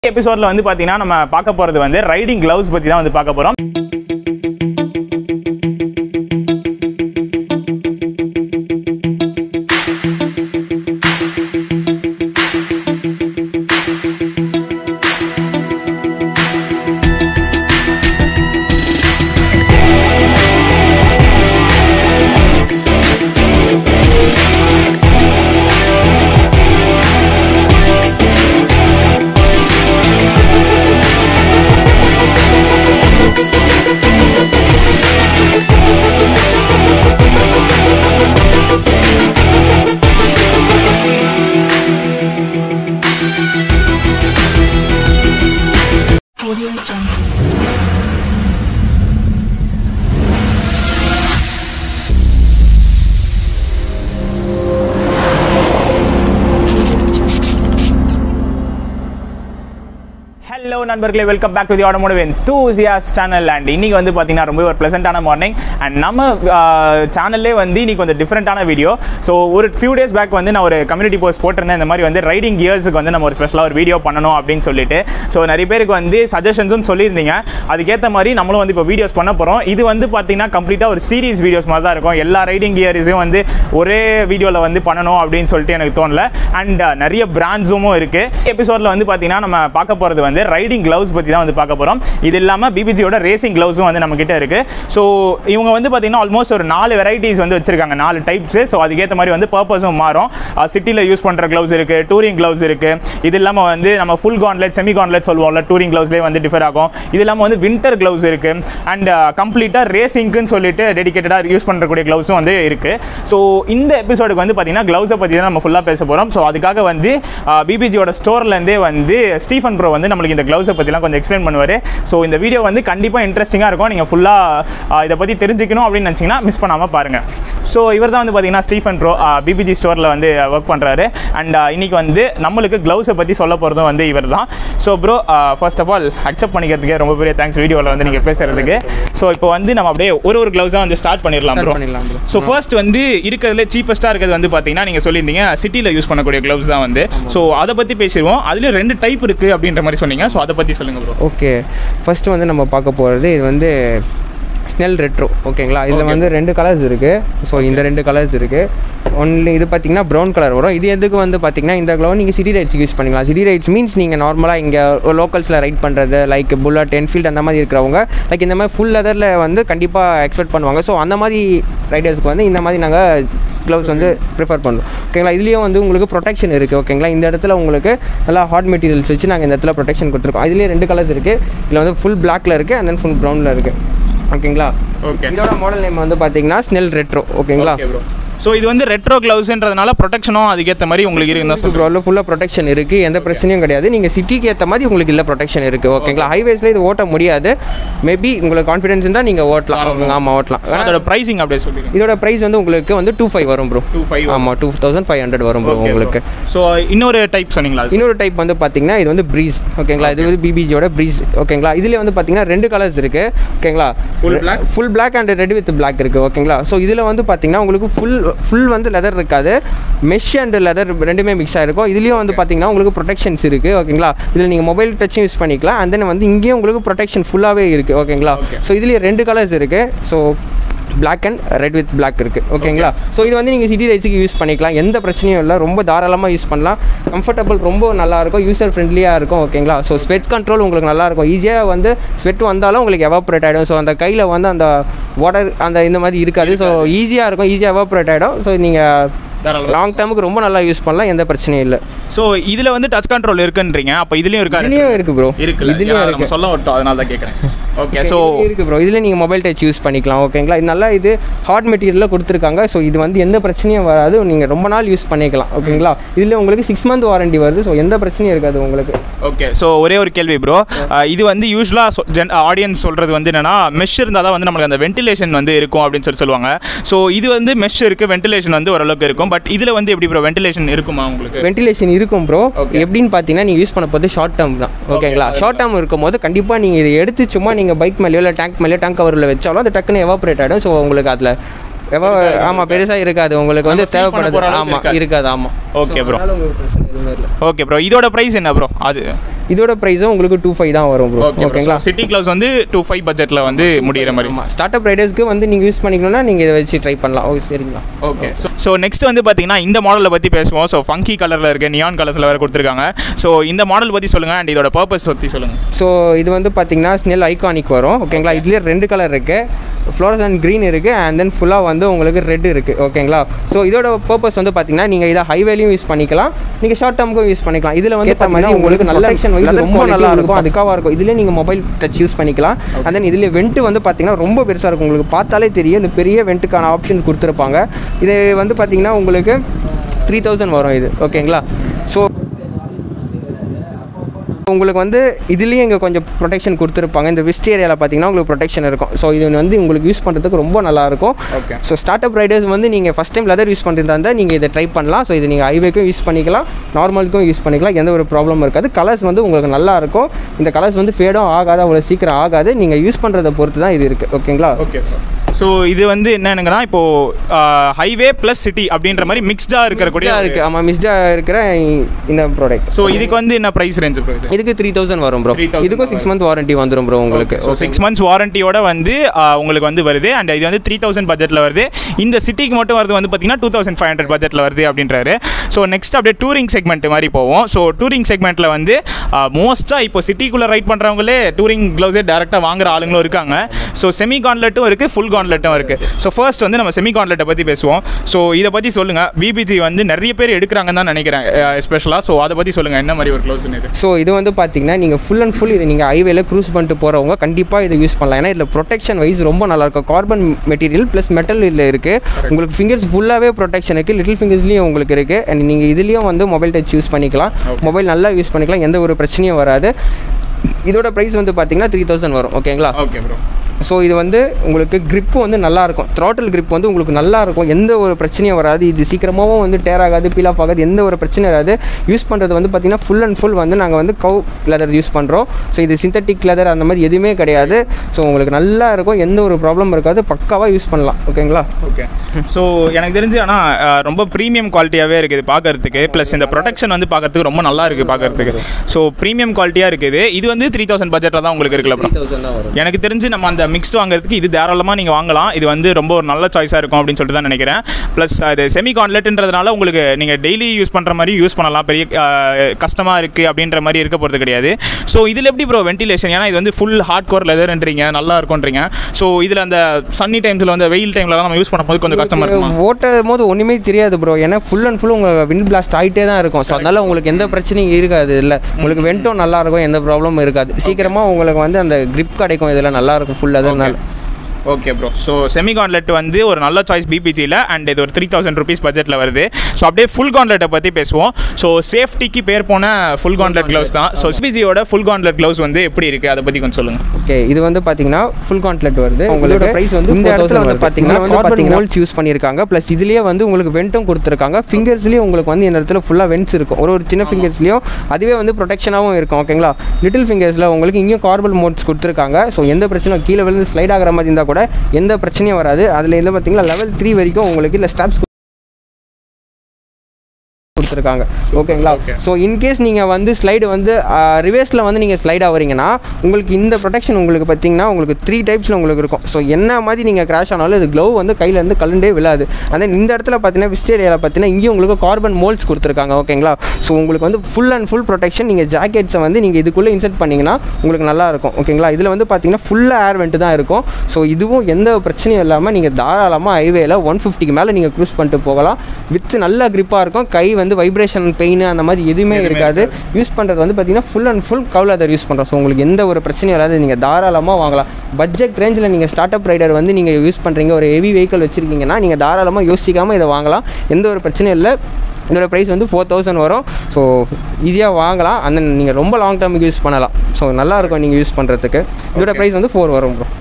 எபிசோட்ல வந்து பாத்தீங்கன்னா நம்ம பார்க்க போறது வந்து ரைடிங் கிளவுஸ் பத்தி தான் வந்து பார்க்க போறோம் Audio Jungle. ஹலோ நண்பர்களே welcome back to the automotive enthusiast channel and இன்னைக்கு வந்து பார்த்தீங்கன்னா ரொம்ப ஒரு ப்ளசண்ட்டான மார்னிங் அண்ட் நம்ம சேனல்லே வந்து இன்னைக்கு கொஞ்சம் டிஃப்ரெண்ட்டான வீடியோ ஸோ ஒரு ஃபியூ டேஸ் பேக் வந்து நான் ஒரு கம்யூனிட்டி போஸ்ட் போட்டிருந்தேன் இந்த மாதிரி வந்து ரைடிங் கியர்ஸுக்கு வந்து நம்ம ஒரு ஸ்பெஷலாக ஒரு வீடியோ பண்ணணும் அப்படின்னு சொல்லிட்டு ஸோ நிறைய பேருக்கு வந்து சஜஷன்ஸும் சொல்லியிருந்தீங்க அதுக்கேற்ற மாதிரி நம்மளும் வந்து இப்போ வீடியோஸ் பண்ண போகிறோம் இது வந்து பார்த்தீங்கன்னா கம்ப்ளீட்டாக ஒரு சீரிஸ் வீடியோஸ் மாதிரி தான் இருக்கும் எல்லா ரைடிங் கியர்ஸையும் வந்து ஒரே வீடியோவில் வந்து பண்ணணும் அப்படின்னு சொல்லிட்டு எனக்கு தோணல அண்ட் நிறைய பிராண்ட்ஸும் இருக்குது எபிசோடில் வந்து பார்த்தீங்கன்னா நம்ம பார்க்க போகிறது வந்து ரைடிங் கிளவுஸ் பற்றி தான் வந்து பார்க்க போகிறோம் இது இல்லாமல் பிபிஜியோட ரேசிங் கிளவுஸும் வந்து நம்ம கிட்ட இருக்குது ஸோ இவங்க வந்து பார்த்தீங்கன்னா ஆல்மோஸ்ட் ஒரு நாலு வெரைட்டிஸ் வந்து வச்சிருக்காங்க நாலு டைப்ஸு ஸோ அதுக்கேற்ற மாதிரி வந்து பர்பஸும் மாறும் சிட்டியில் யூஸ் பண்ணுற க்ளவுஸ் இருக்குது டூரிங் க்ளவுஸ் இருக்குது இது இல்லாமல் வந்து நம்ம ஃபுல் கான்லெட் செமி கான்லெட் சொல்லுவோம்ல டூரிங் க்ளவுஸ்லேயே வந்து டிஃபர் ஆகும் இது இல்லாமல் வந்து வின்டர் க்ளவுஸ் இருக்குது அண்ட் கம்ப்ளீட்டாக ரேசிங்க்குன்னு சொல்லிட்டு டெடிகேட்டடாக யூஸ் பண்ணுறக்கூடிய க்ளவுஸும் வந்து இருக்குது ஸோ இந்த எபிசோடுக்கு வந்து பார்த்தீங்கன்னா க்ளவுஸை பற்றி தான் நம்ம ஃபுல்லாக பேச போகிறோம் ஸோ அதுக்காக வந்து பிபிஜியோட ஸ்டோர்லேருந்தே வந்து ஸ்டீஃபன் ப்ரோ வந்து நம்மளுக்கு இந்த க்ளவுஸை பற்றிலாம் கொஞ்சம் எக்ஸ்பிளைன் பண்ணுவார் ஸோ இந்த வீடியோ வந்து கண்டிப்பாக இன்ட்ரெஸ்டிங்காக இருக்கும் நீங்கள் ஃபுல்லாக இதை பற்றி தெரிஞ்சுக்கணும் அப்படின்னு நினச்சிங்கன்னா மிஸ் பண்ணாமல் பாருங்கள் ஸோ இவர் தான் வந்து பார்த்தீங்கன்னா ஸ்டீஃபன் ப்ரோ பிபிஜி ஸ்டோரில் வந்து ஒர்க் பண்ணுறாரு அண்ட் இன்னைக்கு வந்து நம்மளுக்கு க்ளவுஸை பற்றி சொல்ல போகிறதும் வந்து இவர் தான் so bro first of all accept பண்ணிக்கிறதுக்கு ரொம்ப பெரிய தேங்க்ஸ் வீடியோவில் வந்து நீங்கள் பேசுகிறதுக்கு ஸோ இப்போ வந்து நம்ம அப்படியே ஒரு ஒரு க்ளவுஸாக வந்து ஸ்டார்ட் பண்ணிடலாம் Start ப்ரோ பண்ணிடலாம் bro. ஸோ ஃபர்ஸ்ட் வந்து இருக்கிறதுல சீப்பஸ்ட்டாக இருக்கிறது வந்து பார்த்தீங்கன்னா நீங்கள் சொல்லியிருந்தீங்க சிட்டியில் யூஸ் பண்ணக்கூடிய க்ளவுஸ் தான் வந்து ஸோ அதை பற்றி பேசிடுவோம் அதுலேயும் ரெண்டு டைப் இருக்குது அப்படின்ற மாதிரி சொன்னீங்க ஸோ அதை பற்றி சொல்லுங்கள் ப்ரோ ஓகே ஃபஸ்ட்டு வந்து நம்ம பார்க்க போகிறது இது வந்து ஸ்னெல் ரெட்ரோ ஓகேங்களா இதில் Okay. வந்து ரெண்டு கலர்ஸ் இருக்குது ஸோ இந்த ரெண்டு கலர்ஸ் இருக்குது ஒன்லி இது பார்த்தீங்கன்னா ப்ரௌன் கலர் வரும் இது எதுக்கு வந்து பார்த்தீங்கன்னா இந்த க்ளோ நீங்கள் சிட்டி ரைட்ஸ்க்கு யூஸ் பண்ணிக்கலாம் சிட்டி ரைட்ஸ் மீன்ஸ் நீங்கள் நார்மலாக இங்கே லோக்கல்ஸில் ரைட் பண்ணுறது லைக் புல்லட் என்ஃபீல்ட் அந்த மாதிரி இருக்கிறவங்க லைக் இந்த மாதிரி ஃபுல் லெதரில் வந்து கண்டிப்பாக எக்ஸ்பெக்ட் பண்ணுவாங்க ஸோ அந்த மாதிரி ரைடர்ஸ்க்கு வந்து இந்த மாதிரி நாங்கள் க்ளவுஸ் வந்து ப்ரிஃபர் பண்ணுறோம் ஓகேங்களா இதுலேயும் வந்து உங்களுக்கு ப்ரொடெக்ஷன் இருக்குது ஓகேங்களா இந்த இடத்துல உங்களுக்கு நல்லா ஹாட் மெட்டீரியல்ஸ் வச்சு நாங்கள் இந்த இடத்துல ப்ரொடெக்ஷன் கொடுத்துருக்கோம் இதுலேயே ரெண்டு கலர்ஸ் இருக்குது இதில் வந்து ஃபுல் பிளாக்ல இருக்குது அண்ட் தென் ஃபுல் ப்ரௌனில் இருக்குது ஓகேங்களா ஓகே இதோட மாடல் நேம் வந்து பார்த்தீங்கன்னா ஸ்னெல் ரெட்ரோ ஓகேங்களா ஓகே ப்ரோ ஸோ இது வந்து ரெட்ரோ க்ளவுஸ்ன்றதுனால ப்ரொடெக்ஷனும் அதுக்கேற்ற மாதிரி உங்களுக்கு இருக்குன்னு தான் சொல்றேன் ப்ரோவில் ஃபுல்லாக ப்ரொடெக்ஷன் இருக்குது எந்த பிரச்சனையும் கிடையாது நீங்கள் சிட்டிக்கு ஏற்ற மாதிரி உங்களுக்கு இல்லை ப்ரொடெக்ஷன் இருக்குது ஓகேங்களா ஹைவேஸில் இது ஓட்ட முடியாது மேபி உங்களுக்கு கான்ஃபிடன்ஸ் இருந்தால் நீங்கள் ஓட்டலாம் ஆமாம் ஓட்டலாம் So, அதோட ப்ரைசிங் அப்படியே சொல்லிடுங்க இதோட ப்ரைஸ் வந்து உங்களுக்கு வந்து டூ ஃபைவ் வரும் ப்ரோ டூ ஃபைவ் ஆமாம் டூ தௌசண்ட் ஃபைவ் ஹண்ட்ரட் வரும் ப்ரோ உங்களுக்கு ஸோ இன்னொரு டைப் சொன்னீங்களா இன்னொரு டைப் வந்து பார்த்தீங்கன்னா இது வந்து ப்ரீஸ் ஓகேங்களா இது வந்து பிபிஜியோட ப்ரீஸ் ஓகேங்களா இதுல வந்து பார்த்தீங்கன்னா ரெண்டு கலர்ஸ் இருக்கு ஓகேங்களா Full black? Full black and red with black இருக்கு ஓகேங்களா ஸோ இதில் வந்து பார்த்தீங்கன்னா உங்களுக்கு ஃபுல் ஃபுல் வந்து லெதர் இருக்காது மெஷ் அண்ட் லெதர் ரெண்டுமே மிக்ஸ் ஆயிருக்கும் இதுலேயும் வந்து பார்த்தீங்கன்னா உங்களுக்கு ப்ரொடெக்ஷன்ஸ் இருக்குது ஓகேங்களா இதில் நீங்கள் மொபைல் டச்சும் யூஸ் பண்ணிக்கலாம் அண்ட் தென் வந்து இங்கேயும் உங்களுக்கு ப்ரொடெக்ஷன் ஃபுல்லாகவே இருக்குது ஓகேங்களா Okay. ஸோ இதுலேயே ரெண்டு கலர்ஸ் இருக்குது so black and red with black இருக்குது ஓகேங்களா ஸோ இது வந்து நீங்கள் சிட்டி ரைட்ஸுக்கு யூஸ் பண்ணிக்கலாம் எந்த பிரச்சனையும் இல்லை ரொம்ப தாராளமாக யூஸ் பண்ணலாம் கம்ஃபர்டபுள் ரொம்ப நல்லா இருக்கும் யூசர் ஃப்ரெண்ட்லியாக இருக்கும் ஓகேங்களா ஸோ ஸ்வெட் கண்ட்ரோல் உங்களுக்கு நல்லா இருக்கும் ஈஸியாக வந்து ஸ்வெட் வந்தாலும் உங்களுக்கு எவாப்ரேட் ஆகிடும் ஸோ அந்த கையில் வந்து அந்த வாட்டர் அந்த இந்த மாதிரி இருக்காது ஸோ ஈஸியாக இருக்கும் ஈஸியாக எவாப்ரேட் ஆகிடும் ஸோ நீங்கள் தாராளமா. லாங் டேர்முக்கு ரொம்ப நல்லா யூஸ் பண்ணலாம் எந்த பிரச்சனையும் இல்லை ஸோ இதில் வந்து டச் கண்ட்ரோல் இருக்குன்றீங்க அப்போ இதுலேயும் இருக்கா இதுலேயும் இருக்குது ப்ரோ இருக்குல்ல இதுலேயும் ஏன்னா இருக்குது நம்ம சொல்ல விட்டோம் அதனால தான் கேட்குறேன் ஓகே ஸோ இருக்குது ப்ரோ இதில் நீங்கள் மொபைல் டச் யூஸ் பண்ணிக்கலாம் ஓகேங்களா இது நல்லா இது ஹார்ட் மெட்டீரியலில் கொடுத்துருக்காங்க ஸோ இது வந்து எந்த பிரச்சனையும் வராது நீங்கள் ரொம்ப நாள் யூஸ் பண்ணிக்கலாம் ஓகேங்களா இதில் உங்களுக்கு சிக்ஸ் மந்த் வாரண்டி வருது ஸோ எந்த பிரச்சனையும் இருக்காது உங்களுக்கு ஓகே ஸோ ஒரே ஒரு கேள்வி ப்ரோ இது வந்து யூஸ்வலாக ஜென் ஆடியன்ஸ் சொல்கிறது வந்து என்னன்னா மெஷ் இருந்தால் தான் வந்து நம்மளுக்கு அந்த வென்டிலேஷன் வந்து இருக்கும் அப்படின்னு சொல்லி சொல்லுவாங்க ஸோ இது வந்து மெஷ் இருக்குது வென்டிலேஷன் வந்து ஓரளவுக்கு இருக்கும் பட் இதில் வந்து எப்படி ப்ரோ வென்டிலேஷன் இருக்குமா உங்களுக்கு வென்டிலேஷன் இருக்கும் ப்ரோ Okay. எப்படின்னு பார்த்தீங்கன்னா நீங்கள் யூஸ் பண்ண போது ஷார்ட் டேர்ம் தான் ஓகேங்களா ஷார்ட் டேர்ம் இருக்கும்போது கண்டிப்பாக நீங்கள் இதை எடுத்து சும்மா நீங்கள் பைக் மேலேயோ இல்லை டேங்க் மேலேயோ டேங்க் கவரில் வச்சாலும் அது டக்குன்னு எவாப்ரேட் ஆகிடும் ஸோ உங்களுக்கு அதில் எவா ஆமாம் பெருசாக இருக்காது உங்களுக்கு வந்து நம்ம feel பண்ண தேவைப்படுது போற அளவுக்கு ஆமாம் இருக்காது. இருக்காது ஆமாம் Okay, bro. உங்களுக்கு பிரச்சனை எதுவுமே இல்லை ஓகே ப்ரோ இதோட ப்ரைஸ் என்ன ப்ரோ அது இதோட ப்ரைஸும் உங்களுக்கு டூ ஃபைவ் தான் வரும் ப்ரோ ஓகே ஓகேங்களா சிட்டி க்ளவுஸ் வந்து டூ ஃபைவ் பட்ஜெட்டில் வந்து முடிகிற மாதிரி ஆமாம் ஸ்டார்ட் அப் ரைடர்ஸ்க்கு வந்து நீங்கள் யூஸ் பண்ணிக்கணும்னா நீங்கள் இதை வச்சு ட்ரை பண்ணலாம் ஓ சரிங்களா ஓகே ஸோ நெக்ஸ்ட் வந்து பார்த்தீங்கன்னா இந்த மாடலை பற்றி பேசுவோம் ஸோ ஃபங்கி கலரில் இருக்குது நியான் கலர்ஸில் வேறு கொடுத்துருக்காங்க ஸோ இந்த மாடல் பற்றி சொல்லுங்கள் அண்ட் இதோட பர்பஸ் பற்றி சொல்லுங்கள் ஸோ இது வந்து பார்த்தீங்கன்னா ஸ்னெல் ஐகானிக் வரும் ஓகேங்களா இதுலேயே ரெண்டு கலர் இருக்குது ஃப்ளோரஸ் அண்ட் க்ரீன் இருக்குது அண்ட் தென் ஃபுல்லாக வந்து உங்களுக்கு ரெட் இருக்குது ஓகேங்களா ஸோ இதோட பர்பஸ் வந்து பார்த்தீங்கன்னா நீங்கள் இதை ஹைவேலையும் யூஸ் பண்ணிக்கலாம் நீங்கள் ஷார்ட் டேர்முக்கும் யூஸ் பண்ணிக்கலாம் இதில் வந்து பார்த்தீங்கன்னா உங்களுக்கு நல்ல ஆக்ஷன் வைஸ் ரொம்ப நல்லா இருக்கும் அதுக்காக இருக்கும் இதுலேயே நீங்கள் மொபைல் டச் யூஸ் பண்ணிக்கலாம் அண்ட் தென் இதில் வெண்ட்டு வந்து பார்த்தீங்கன்னா ரொம்ப பெருசாக இருக்கும் உங்களுக்கு பார்த்தாலே தெரியும் இந்த பெரிய வெண்ட்டுக்கான ஆப்ஷன் கொடுத்துருப்பாங்க இது வந்து பார்த்தீங்கன்னா உங்களுக்கு த்ரீ தௌசண்ட் வரும் இது ஓகேங்களா ஸோ உங்களுக்கு வந்து இதுலேயும் இங்கே கொஞ்சம் ப்ரொடெக்ஷன் கொடுத்துருப்பாங்க இந்த விஸ்ட் ஏரியாவில் பார்த்தீங்கன்னா உங்களுக்கு ப்ரொடெக்ஷன் இருக்கும் ஸோ இது வந்து உங்களுக்கு யூஸ் பண்ணுறதுக்கு ரொம்ப நல்லாயிருக்கும் Okay. So start up riders வந்து நீங்கள் ஃபஸ்ட் டைம் லெதர் யூஸ் பண்ணுறதா இருந்தால் நீங்கள் இதை ட்ரை பண்ணலாம் ஸோ இது நீங்கள் ஹைவேக்கும் யூஸ் பண்ணிக்கலாம் நார்மலுக்கும் யூஸ் பண்ணிக்கலாம் எந்த ஒரு ப்ராப்ளமும் இருக்காது கலர்ஸ் வந்து உங்களுக்கு நல்லா இருக்கும் இந்த கலர்ஸ் வந்து ஃபேடும் ஆகாது அவ்வளோ சீக்கிரம் ஆகாது நீங்கள் யூஸ் பண்ணுறதை பொறுத்து தான் இது இருக்குது ஓகேங்களா ஓகே ஸோ இது வந்து என்னன்னா இப்போ ஹைவே ப்ளஸ் சிட்டி அப்படின்ற மாதிரி மிக்ஸ்டாக இருக்கக்கூடிய மிஸ்டாக இருக்குது ஆமாம் மிஸ்டாக இருக்கிற இந்த ப்ராடக்ட் ஸோ இதுக்கு வந்து என்ன ப்ரைஸ் ரேஞ்ச் ப்ரோ இது இதுக்கு த்ரீ தௌசண்ட் வரும் ப்ரோ 3000 இதுக்கும் சிக்ஸ் மந்த் வாரண்டி வந்துடும் ப்ரோ உங்களுக்கு ஸோ சிக்ஸ் மந்த்ஸ் வாரண்டியோட வந்து ஆஹ், உங்களுக்கு வந்து வருது அண்ட் இது வந்து த்ரீ தௌசண்ட் பட்ஜெட்டில் வருது இந்த சிட்டிக்கு மட்டும் வருது வந்து பார்த்தீங்கன்னா டூ தௌசண்ட் ஃபைவ் ஹண்ட்ரட் பட்ஜெட்டில் வருது அப்படின்றாரு ஸோ நெக்ஸ்ட் அப்படியே டூரிங் செக்மெண்ட் மாதிரி போவோம் ஸோ டூரிங் செக்மெண்ட்டில் வந்து மோஸ்ட்டாக இப்போ சிட்டிக்குள்ளே ரைட் பண்ணுறவங்களே டூரிங் க்ளவுஸே டேரெக்டாக வாங்குற ஆளுங்களும் இருக்காங்க ஸோ செமி கான்லெட்டும் இருக்குது ஃபுல் கான்லெட்டும் இருக்குது ஸோ ஃபர்ஸ்ட் வந்து நம்ம செமி கான்லெட்டை பற்றி பேசுவோம் ஸோ இதை பற்றி சொல்லுங்கள் பிபிஜி வந்து நிறைய பேர் எடுக்கிறாங்கன்னு தான் நினைக்கிறேன் எஸ்பெஷலாக ஸோ அதை பற்றி சொல்லுங்கள் என்ன மாதிரி ஒரு க்ளவுஸ்னு இது ஸோ இது வந்து பார்த்தீங்கன்னா நீங்கள் ஃபுல் அண்ட் ஃபுல் இது நீங்கள் ஹைவேல க்ரூஸ் பண்ணிட்டு போகிறவங்க கண்டிப்பாக இதை யூஸ் பண்ணலாம் ஏன்னா இதில் ப்ரொடெக்ஷன் வைஸ் ரொம்ப நல்லாயிருக்கும் கார்பன் மெட்டீரியல் ப்ளஸ் மெட்டல் இதில் இருக்குது உங்களுக்கு ஃபிங்கர்ஸ் ஃபுல்லாகவே ப்ரொடெக்ஷன் இருக்குது லிட்டில் ஃபிங்கர்ஸ்லேயும் உங்களுக்கு இருக்குது அண்ட் நீங்கள் இதுலேயும் வந்து மொபைல் டச் யூஸ் பண்ணிக்கலாம் மொபைல் நல்லா யூஸ் பண்ணிக்கலாம் எந்த ஒரு பிரச்சனையும் வராது இதோட ப்ரைஸ் வந்து பார்த்தீங்கன்னா த்ரீ தௌசண்ட் வரும் ஓகேங்களா ஓகே ப்ரோ ஸோ இது வந்து உங்களுக்கு grip வந்து நல்லா இருக்கும் throttle grip வந்து உங்களுக்கு நல்லா இருக்கும் எந்த ஒரு பிரச்சனையும் வராது இது சீக்கிரமாகவும் வந்து டேர் ஆகாது பீல் ஆஃப் ஆகாது எந்த ஒரு பிரச்சனையும் வராது யூஸ் பண்ணுறது வந்து பார்த்திங்கன்னா ஃபுல் அண்ட் ஃபுல் வந்து நாங்கள் வந்து கவ் லெதர் யூஸ் பண்ணுறோம் ஸோ இது சிந்தட்டிக் லெதர் அந்த மாதிரி எதுவுமே கிடையாது ஸோ உங்களுக்கு நல்லா இருக்கும் எந்த ஒரு ப்ராப்ளம் இருக்காது பக்காவாக யூஸ் பண்ணலாம் ஓகேங்களா ஓகே ஸோ எனக்கு தெரிஞ்சு ஆனால் ரொம்ப ப்ரீமியம் குவாலிட்டியாகவே இருக்குது பார்க்கறதுக்கு ப்ளஸ் இந்த ப்ரொடெக்ஷன் வந்து பார்க்கறதுக்கு ரொம்ப நல்லா இருக்குது பார்க்கறதுக்கு ஸோ ப்ரீமியம் குவாலிட்டியாக இருக்குது இது வந்து த்ரீ தௌசண்ட் பட்ஜெட்டில் தான் உங்களுக்கு இருக்குல்ல bro? தௌசண்ட் தான் வரும் எனக்கு தெரிஞ்சு நம்ம அந்த மிக்ஸ்டு வாங்குறதுக்கு இது தாராளமாக நீங்கள் வாங்கலாம் இது வந்து ரொம்ப ஒரு நல்ல சாய்ஸாக இருக்கும் அப்படின்னு சொல்லிட்டு தான் நினைக்கிறேன் ப்ளஸ் அது செமி கான்லெட்ன்றதுனால உங்களுக்கு நீங்கள் டெய்லி யூஸ் பண்ணுற மாதிரி யூஸ் பண்ணலாம் பெரிய கஷ்டமாக இருக்குது அப்படின்ற மாதிரி இருக்க போகிறது கிடையாது ஸோ இதில் எப்படி ப்ரோ வென்டிலேஷன் ஏன்னா இது வந்து ஃபுல் ஹார்ட் கோர் லெதர்ன்றீங்க நல்லா இருக்கும்ன்றீங்க ஸோ இதில் அந்த சன்னி டைம்ஸில் வந்து வெயில் டைமில் நம்ம யூஸ் பண்ணும்போது கொஞ்சம் கஷ்டமாக இருக்குமா ஓட்டும் போது ஒன்றுமே தெரியாது ப்ரோ ஏன்னா ஃபுல் அண்ட் ஃபுல் உங்களுக்கு விண்ட் பிளாஸ்ட் ஆகிட்டே தான் இருக்கும் ஸோ அதனால உங்களுக்கு எந்த பிரச்சனையும் இருக்காது இல்லை உங்களுக்கு வென்ட்டும் நல்லா இருக்கும் எந்த ப்ராப்ளமும் இருக்காது சீக்கிரமாக உங்களுக்கு வந்து அந்த grip கிடைக்கும் இதில் நல்லா இருக்கும் ஃபுல் அதனால okay bro so semi gauntlet வந்து ஒரு நல்ல சாய்ஸ் பிபிஜியில் அண்ட் இது ஒரு த்ரீ தௌசண்ட் ருபீஸ் பட்ஜெட்டில் வருது ஸோ அப்படியே ஃபுல் கான்லெட்டை பற்றி பேசுவோம் ஸோ சேஃப்டிக்கு பேர் போன ஃபுல் கான்லெட் க்ளவுஸ் தான் ஸோ பிபிஜியோட ஃபுல் கான்லெட் க்ளவுஸ் வந்து எப்படி இருக்குது அதை பற்றி கொஞ்சம் சொல்லுங்கள் ஓகே இது வந்து பார்த்தீங்கன்னா ஃபுல் கான்ட்லெட் வருது உங்களுக்கு ப்ரைஸ் வந்து இந்த இடத்துல வந்து பார்த்தீங்கன்னா வந்து பார்த்தீங்கன்னா மோல்ஸ் யூஸ் பண்ணியிருக்காங்க ப்ளஸ் இதுலேயே வந்து உங்களுக்கு வெண்ட்டும் கொடுத்துருக்காங்க ஃபிங்கர்ஸ்லேயும் உங்களுக்கு வந்து இந்த இடத்துல ஃபுல்லாக வெண்ட்ஸ் இருக்கும் ஒரு ஒரு சின்ன ஃபிங்கர்ஸ்லேயும் அதுவே வந்து ப்ரொடெக்ஷனாகவும் இருக்கும் ஓகேங்களா லிட்டில் ஃபிங்கர்ஸில் உங்களுக்கு இங்கேயும் கார்பல் மோட்ஸ் கொடுத்துருக்காங்க ஸோ எந்த பிரச்சனையும் கீழே விழுந்து ஸ்லைட் ஆகிற மாதிரி இருந்தால் கூட எந்த பிரச்சனையும் வராது அதில் இருந்து பார்த்தீங்கன்னா லெவல் த்ரீ வரைக்கும் உங்களுக்கு இல்லை ஸ்டாப்ஸ் கொடுத்துருக்காங்க ஓகேங்களா Okay. ஸோ இன்கேஸ் நீங்கள் வந்து ஸ்லைடு வந்து ரிவேர்ஸில் வந்து நீங்கள் ஸ்லைட் ஆகுறீங்கன்னா உங்களுக்கு இந்த ப்ரொடெக்ஷன் உங்களுக்கு பார்த்தீங்கன்னா உங்களுக்கு த்ரீ டைப்ஸில் உங்களுக்கு இருக்கும் ஸோ என்ன மாதிரி நீங்கள் கிராஷ் ஆனாலும் இது க்ளவ் வந்து கையிலேருந்து கலண்டே விழாது அந்த இந்த இடத்துல பார்த்தீங்கன்னா விஸ்டேரியாவில் பார்த்தீங்கன்னா இங்கேயும் உங்களுக்கு கார்பன் மோல்ஸ் கொடுத்துருக்காங்க ஓகேங்களா ஸோ உங்களுக்கு வந்து ஃபுல் அண்ட் ஃபுல் ப்ரொடெக்ஷன் நீங்கள் ஜாக்கெட்ஸை வந்து நீங்கள் இதுக்குள்ளே இன்சர்ட் பண்ணிங்கன்னா உங்களுக்கு நல்லா இருக்கும் ஓகேங்களா இதில் வந்து பார்த்தீங்கன்னா ஃபுல்லாக ஏர் வெண்ட் தான் இருக்கும் ஸோ இதுவும் எந்த பிரச்சனையும் இல்லாமல் நீங்கள் தாராளமாக ஹைவேல ஒன் ஃபிஃப்டிக்கு மேலே நீங்கள் க்ரூஸ் பண்ணிட்டு போகலாம் வித் நல்ல grip-ஆ இருக்கும் கை வந்து வைப்ரேஷன் பெயின் அந்த மாதிரி எதுவுமே இருக்காது யூஸ் பண்ணுறது வந்து பார்த்தீங்கன்னா full and full cow leather use பண்ணுறோம் ஸோ உங்களுக்கு எந்த ஒரு பிரச்சனையும் இல்லாத நீங்கள் தாராளமாக வாங்கலாம் பட்ஜெட் ரேஞ்சில் நீங்கள் ஸ்டார்ட் அப் ரைடர் வந்து நீங்கள் யூஸ் பண்ணுறீங்க ஒரு ஹெவி வெஹிக்கல் வச்சுருக்கீங்கன்னா நீங்கள் தாராளமாக யோசிக்காமல் இதை வாங்கலாம் எந்த ஒரு பிரச்சனையும் இல்லை இதோட ப்ரைஸ் வந்து ஃபோர் தௌசண்ட் வரும் ஸோ ஈஸியாக வாங்கலாம் அந்த நீங்கள் ரொம்ப லாங் டேர்முக்கு யூஸ் பண்ணலாம் ஸோ நல்லாயிருக்கும் நீங்கள் யூஸ் பண்ணுறதுக்கு இதோட ப்ரைஸ் வந்து ஃபோர் வரும் ப்ரோ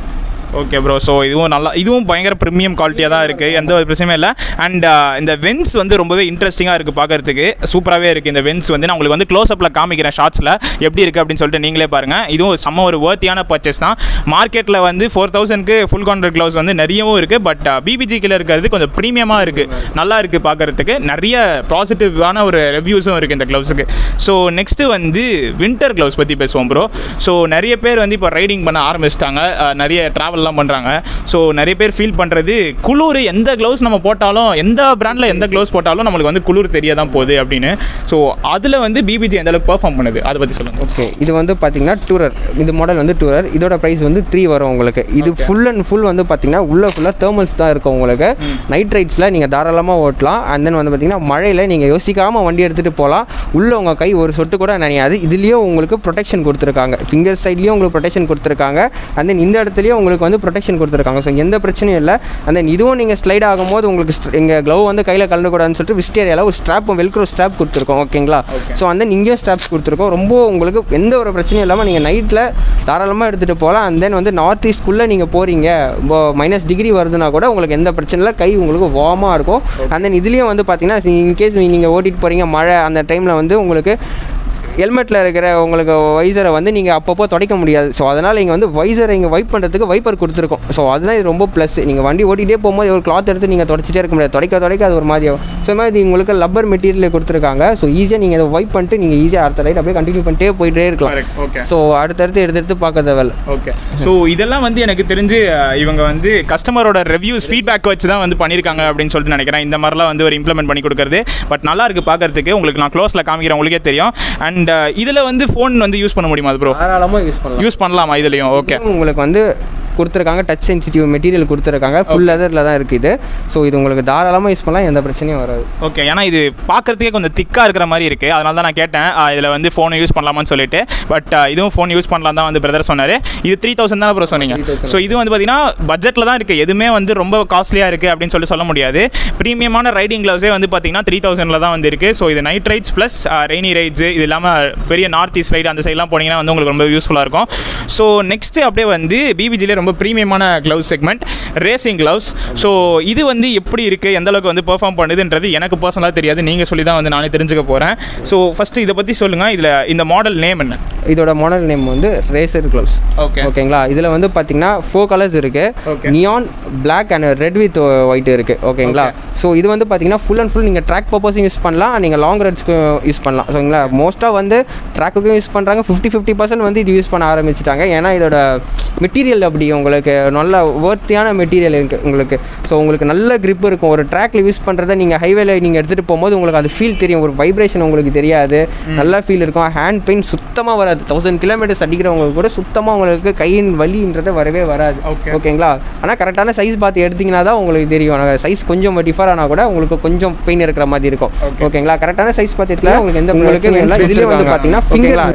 ஓகே ப்ரோ ஸோ இதுவும் நல்லா இதுவும் பயங்கர ப்ரீமியம் குவாலிட்டியாக தான் இருக்குது எந்த ஒரு பிரச்சனையும் இல்லை அண்ட் இந்த வென்ஸ் வந்து ரொம்பவே இன்ட்ரெஸ்டிங்காக இருக்குது பார்க்கறதுக்கு சூப்பராகவே இருக்குது இந்த வென்ஸ் வந்து நான் உங்களுக்கு வந்து க்ளோஸ் அப்பில் காமிக்கிறேன் ஷார்ட்ஸில் எப்படி இருக்குது அப்படின்னு சொல்லிட்டு நீங்களே பாருங்கள் இதுவும் செம்ம ஒரு வேர்த்தியான பர்ச்சேஸ் தான் மார்க்கெட்டில் வந்து ஃபோர் தௌசண்ட்க்கு ஃபுல் கான்ட்ராக்ட் க்ளவுஸ் வந்து நிறையவும் இருக்குது பட் பிபிஜிக்கில் இருக்கிறது கொஞ்சம் ப்ரீமியமாக இருக்குது நல்லா இருக்குது பார்க்கறதுக்கு நிறைய பாசிட்டிவான ஒரு ரிவ்யூஸும் இருக்குது இந்த க்ளவுஸுக்கு ஸோ நெக்ஸ்ட்டு வந்து வின்டர் க்ளவுஸ் பற்றி பேசுவோம் ப்ரோ ஸோ நிறைய பேர் வந்து இப்போ ரைடிங் பண்ண ஆரம்பிச்சிட்டாங்க நிறைய ட்ராவல்லாம் பண்ணுறாங்க ஸோ நிறைய பேர் ஃபீல் பண்ணுறது குளிர் எந்த க்ளவுஸ் நம்ம போட்டாலும் எந்த பிராண்டில் எந்த க்ளவுஸ் போட்டாலும் நம்மளுக்கு வந்து குளிர் தெரிய தான் போகுது அப்படின்னு ஸோ அதில் வந்து பிபிஜி எந்த அளவுக்கு பெர்ஃபார்ம் பண்ணுது அதை பற்றி சொல்லுங்கள் ஓகே இது வந்து பார்த்தீங்கன்னா டூரர் இந்த மாடல் வந்து டூரர் இதோட ப்ரைஸ் வந்து த்ரீ வரும் உங்களுக்கு இது ஃபுல் அண்ட் ஃபுல் வந்து பார்த்தீங்கன்னா உள்ள ஃபுல்லாக தேர்மல்ஸ் தான் இருக்கும் உங்களுக்கு நைட் ரைட்ஸில் நீங்கள் தாராளமாக ஓட்டலாம் அண்ட் தென் வந்து பார்த்தீங்கன்னா மழையில் நீங்கள் யோசிக்காமல் வண்டி எடுத்துகிட்டு போகலாம் உள்ள உங்கள் கை ஒரு சொட்டு கூட நனையாது இதுலேயும் உங்களுக்கு ப்ரொடெக்ஷன் கொடுத்துருக்காங்க ஃபிங்கர் சைட்லேயும் உங்களுக்கு ப்ரொடெக்ஷன் கொடுத்துருக்காங்க அண்ட் தென் இந்த இடத்துலையும் உங்களுக்கு வந்து ப்ரொடெக்ஷன் கொடுத்துருக்காங்க ஸோ எந்த பிரச்சனையும் இல்லை அண்ட் தென் இதுவும் நீங்கள் ஸ்லைட் ஆகும்போது உங்களுக்கு எங்கள் க்ளவ் வந்து கையில் கலந்துக்கூடாதுன்னு சொல்லிட்டு விஸ்ட் ஏரியாவில் ஒரு ஸ்ட்ராப்பும் வெல்க்ரோ ஸ்ட்ராப் கொடுத்துருக்கோம் ஓகேங்களா ஸோ அந்த இங்கேயும் ஸ்ட்ராப்ஸ் கொடுத்துருக்கோம் ரொம்ப உங்களுக்கு எந்த ஒரு பிரச்சனையும் இல்லாமல் நீங்கள் நைட்டில் தாராளமாக எடுத்துகிட்டு போகலாம் அண்ட் தென் வந்து நார்த் ஈஸ்ட்குள்ளே நீங்கள் போகிறீங்க மைனஸ் டிகிரி வருதுன்னா கூட உங்களுக்கு எந்த பிரச்சனை இல்லை கை உங்களுக்கு வார்மாக இருக்கும் அண்ட் தென் இதுலேயும் வந்து பார்த்தீங்கன்னா இன்கேஸ் நீங்கள் ஓட்டிகிட்டு போகிறீங்க மழை அந்த டைமில் வந்து உங்களுக்கு ஹெல்மெட்டில் இருக்கிற உங்களுக்கு வைசரை வந்து நீங்கள் அப்பப்போ துடைக்க முடியாது ஸோ அதனால் இங்கே வந்து வைசரை இங்கே வைப் பண்ணுறதுக்கு வைப்பர் கொடுத்துருக்கோம் ஸோ அதுதான் இது ரொம்ப ப்ளஸ் நீங்கள் வண்டி ஓட்டிகிட்டே போகும்போது ஒரு கிளாத் எடுத்து நீங்கள் தொடச்சிட்டே இருக்க முடியாது துடைக்க துடைக்க அது ஒரு மாதிரி ஆகும் ஸோ மாதிரி இது உங்களுக்கு லப்பர் மெட்டீரியல் கொடுத்துருக்காங்க ஸோ ஈஸியாக நீங்கள் அதை வைப் பண்ணிட்டு நீங்கள் ஈஸியாக அடுத்த ரைட் அப்படியே கண்டினியூ பண்ணிட்டே போயிட்டே இருக்கலாம் ஓகே ஸோ அடுத்தடுத்து எடுத்து எடுத்து பார்க்க தேவையில்ல ஓகே ஸோ இதெல்லாம் வந்து எனக்கு தெரிஞ்சு அஹ், இவங்க வந்து கஸ்டமரோட ரிவ்யூஸ் ஃபீட்பேக் வச்சு தான் வந்து பண்ணியிருக்காங்க அப்படின்னு சொல்லிட்டு நினைக்கிறேன் இந்த மாதிரிலாம் வந்து ஒரு இம்ப்ளிமெண்ட் பண்ணி கொடுக்குறது பட் நல்லா இருக்குது பார்க்கறதுக்கு உங்களுக்கு நான் க்ளோஸில் காமிக்கிறேன் உங்களுக்கே தெரியும் அண்ட் இதில் வந்து ஃபோன் வந்து யூஸ் பண்ண முடியுமா அது ப்ரோ தாராளமாக யூஸ் பண்ணலாம் யூஸ் பண்ணலாமா இதுலேயும் ஓகே இதுவும் உங்களுக்கு வந்து கொடுத்துருக்காங்க டச் சென்சிட்டிவ் மெட்டீரியல் கொடுத்துருக்காங்க ஃபுல் லெதரில் தான் இருக்குது இது ஸோ இது உங்களுக்கு தாராளமாக யூஸ் பண்ணலாம் எந்த பிரச்சனையும் வராது ஓகே ஏன்னா இது பார்க்கறதுக்கே கொஞ்சம் திக்காக இருக்கிற மாதிரி இருக்குது அதனால தான் நான் கேட்டேன் இதில் வந்து ஃபோனை யூஸ் பண்ணலாமான்னு சொல்லிட்டு பட் இதுவும் ஃபோன் யூஸ் பண்ணலாம் தான் வந்து பிரதர் சொன்னார் இது த்ரீ தௌசண்ட் தான் ப்ரோ சொன்னீங்க 3000. ஸோ இது வந்து பார்த்தீங்கன்னா பட்ஜெட்டில் தான் இருக்குது எதுவுமே வந்து ரொம்ப காஸ்ட்லியாக இருக்குது அப்படின்னு சொல்லி சொல்ல முடியாது ப்ரீமியமான ரைடிங் க்ளவுஸே வந்து பார்த்தீங்கன்னா த்ரீ தௌசண்டில் தான் வந்து இருக்குது ஸோ இது night rides plus rainy rides இது இல்லாமல் பெரிய நார்த் ஈஸ்ட் ரைடு அந்த சைட்லாம் போனீங்கன்னா வந்து உங்களுக்கு ரொம்ப யூஸ்ஃபுல்லாக இருக்கும் ஸோ நெக்ஸ்ட்டு அப்படியே வந்து பிபிஜிலே ரொம்ப ப்ரீமியமான gloves segment racing gloves so இது வந்து எப்படி இருக்குது எந்த அளவுக்கு வந்து பெர்ஃபார்ம் பண்ணுதுன்றது எனக்கு பர்சனலாக தெரியாது நீங்கள் சொல்லி தான் வந்து நானே தெரிஞ்சுக்க போகிறேன் ஸோ ஃபஸ்ட்டு இதை பற்றி சொல்லுங்கள் இதில் இந்த மாடல் நேம் என்ன இதோட மாடல் நேம் வந்து ரேசர் க்ளவுஸ் ஓகே ஓகேங்களா இதில் வந்து பார்த்தீங்கன்னா ஃபோர் கலர்ஸ் Okay. இருக்குது neon black and red with white இருக்குது ஓகேங்களா ஸோ இது வந்து பார்த்தீங்கன்னா ஃபுல் அண்ட் ஃபுல் நீங்கள் ட்ராக் பர்பஸும் யூஸ் பண்ணலாம் நீங்கள் லாங் ரைட்ஸ்க்கும் யூஸ் பண்ணலாம் ஓகேங்களா மோஸ்ட்டாக வந்து ட்ராக்குக்கும் யூஸ் பண்ணுறாங்க ஃபிஃப்டி ஃபிஃப்டி பர்சன்ட் வந்து இது யூஸ் பண்ண ஆரம்பிச்சிட்டாங்க ஏன்னா இதோட மெட்டீரியல் அப்படி உங்களுக்கு நல்ல ஒர்த்தியான மெட்டீரியல் இருக்குது உங்களுக்கு ஸோ உங்களுக்கு நல்ல grip இருக்கும் ஒரு ட்ராக்ல யூஸ் பண்ணுறத நீங்கள் ஹைவேல நீங்கள் எடுத்துகிட்டு போகும்போது உங்களுக்கு அது ஃபீல் தெரியும் ஒரு வைப்ரேஷன் உங்களுக்கு தெரியாது நல்லா ஃபீல் இருக்கும் ஹேண்ட் பெயின் சுத்தமாக வராது தௌசண்ட் கிலோமீட்டர்ஸ் அடிக்கிறவங்களுக்கு கூட சுத்தமாக உங்களுக்கு கையின் வலின்றது வரவே வராது Okay. ஓகேங்களா ஆனால் கரெக்டான சைஸ் பார்த்து எடுத்தீங்கன்னா தான் உங்களுக்கு தெரியும் சைஸ் கொஞ்சம் டிஃபர் ஆனால் கூட உங்களுக்கு கொஞ்சம் பெயின் இருக்கிற மாதிரி இருக்கும் ஓகேங்களா கரெக்டான சைஸ் பார்த்து எடுத்தா உங்களுக்கு எந்த உங்களுக்கு எல்லாம் இதுலேயே வந்து பார்த்தீங்கன்னா ஃபிங்கர்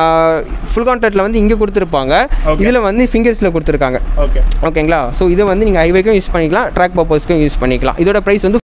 ஃபுல் கான்ட்ராக்டில் வந்து இங்கே கொடுத்துருப்பாங்க Okay. இதில் வந்து ஃபிங்கர்ஸில் கொடுத்துருக்காங்க ஓகே ஓகேங்களா ஸோ இதை வந்து நீங்கள் ஹைவேக்கும் யூஸ் பண்ணிக்கலாம் ட்ராக் பர்பஸ்க்கும் யூஸ் பண்ணிக்கலாம் இதோட ப்ரைஸ் வந்து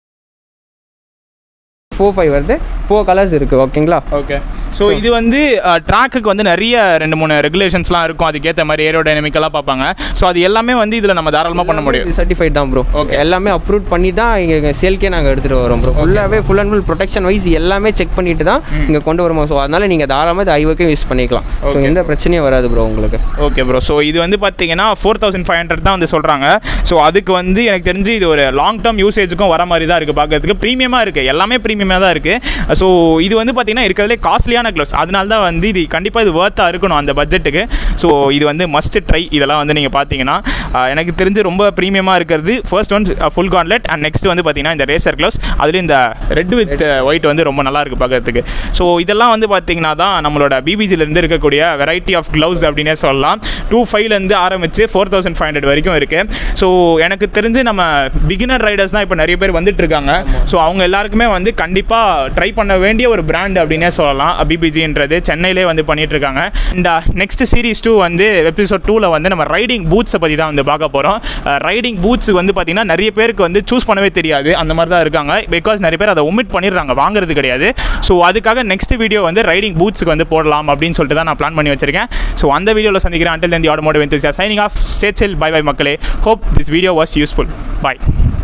ஃபோர் ஃபைவ் வருது ஃபோர் கலர்ஸ் இருக்குது ஓகேங்களா ஓகே ஸோ இது வந்து ட்ராக்குக்கு வந்து நிறைய ரெண்டு மூணு ரெகுலேஷன்ஸ்லாம் இருக்கும் அதுக்கேற்ற மாதிரி ஏரோ டைனமிக்கெல்லாம் பார்ப்பாங்க ஸோ அது எல்லாமே வந்து இதில் நம்ம தாராளமாக பண்ண முடியும் சர்டிஃபைட் தான் ப்ரோ Okay. எல்லாமே அப்ரூவ் பண்ணி தான் இங்கே சேல்க்கே நாங்கள் எடுத்துகிட்டு வரோம் ப்ரோ ஃபுல்லாகவே full and full protection wise எல்லாமே செக் பண்ணிட்டு தான் இங்கே கொண்டு வருவோம் ஸோ அதனால் நீங்கள் தாராளமாக இது ஐவோக்கே யூஸ் பண்ணிக்கலாம் ஸோ Okay. எந்த பிரச்சனையும் வராது ப்ரோ உங்களுக்கு ஓகே ப்ரோ ஸோ இது வந்து பார்த்தீங்கன்னா ஃபோர் தௌசண்ட் ஃபைவ் ஹண்ட்ரட் தான் வந்து சொல்கிறாங்க ஸோ அதுக்கு வந்து எனக்கு தெரிஞ்சு இது ஒரு லாங் டேர்ம் யூசேஜுக்கும் வர மாதிரி தான் இருக்குது பார்க்கறதுக்கு ப்ரீமியமாக இருக்குது எல்லாமே ப்ரீமியமாக தான் இருக்குது ஸோ இது வந்து பார்த்தீங்கன்னா இருக்கிறதுலே காஸ்ட்லியான க்ளவுஸ் அதனால தான் வந்து இது கண்டிப்பாக இது ஒர்த்தாக இருக்கணும் அந்த பட்ஜெட்டுக்கு ஸோ இது வந்து மஸ்ட் ட்ரை இதெல்லாம் வந்து நீங்கள் பார்த்தீங்கன்னா ஆஹ், எனக்கு தெரிஞ்சு ரொம்ப ப்ரீமியமாக இருக்கிறது first one full gauntlet and next வந்து பார்த்தீங்கன்னா இந்த ரேசர் க்ளவுஸ் அதுலேயும் இந்த ரெட் வித் ஒயிட் வந்து ரொம்ப நல்லா இருக்குது பார்க்கறதுக்கு ஸோ இதெல்லாம் வந்து பார்த்தீங்கன்னா தான் நம்மளோட பிபிஜிலேருந்து இருக்கக்கூடிய வெரைட்டி ஆஃப் க்ளவுஸ் அப்படின்னே சொல்லலாம் டூ ஃபைவ்லேருந்து ஆரம்பித்து ஃபோர் தௌசண்ட் ஃபைவ் ஹண்ட்ரட் வரைக்கும் இருக்குது ஸோ எனக்கு தெரிஞ்சு நம்ம பிகினர் ரைடர்ஸ் தான் இப்போ நிறைய பேர் வந்துட்டு இருக்காங்க ஸோ அவங்க எல்லாருக்குமே வந்து கண்டிப்பாக ட்ரை பண்ண வேண்டிய ஒரு பிராண்ட் அப்படின்னே சொல்லலாம் பிபிஜின்றது சென்னையிலே வந்து பண்ணிட்டு இருக்காங்க இந்த நெக்ஸ்ட் சீரிஸ் டூ வந்து எபிசோட் டூவில் வந்து நம்ம ரைடிங் பூட்ஸை பற்றி தான் வந்து பார்க்க போகிறோம் ரைடிங் பூட்ஸ் வந்து பார்த்திங்கன்னா நிறைய பேருக்கு வந்து சூஸ் பண்ணவே தெரியாது அந்த மாதிரி தான் இருக்காங்க பிகாஸ் நிறைய பேர் அதை ஒமிட் பண்ணிடுறாங்க வாங்குறது கிடையாது ஸோ அதுக்காக நெக்ஸ்ட் வீடியோ வந்து ரைடிங் பூட்ஸுக்கு வந்து போடலாம் அப்படின்னு சொல்லிட்டு தான் நான் பிளான் பண்ணி வச்சிருக்கேன் ஸோ அந்த வீடியோவில் சந்திக்கிறேன் until then the automotive enthusiast signing off ஸ்டேச்சில் பை பை மக்களே hope this video was useful by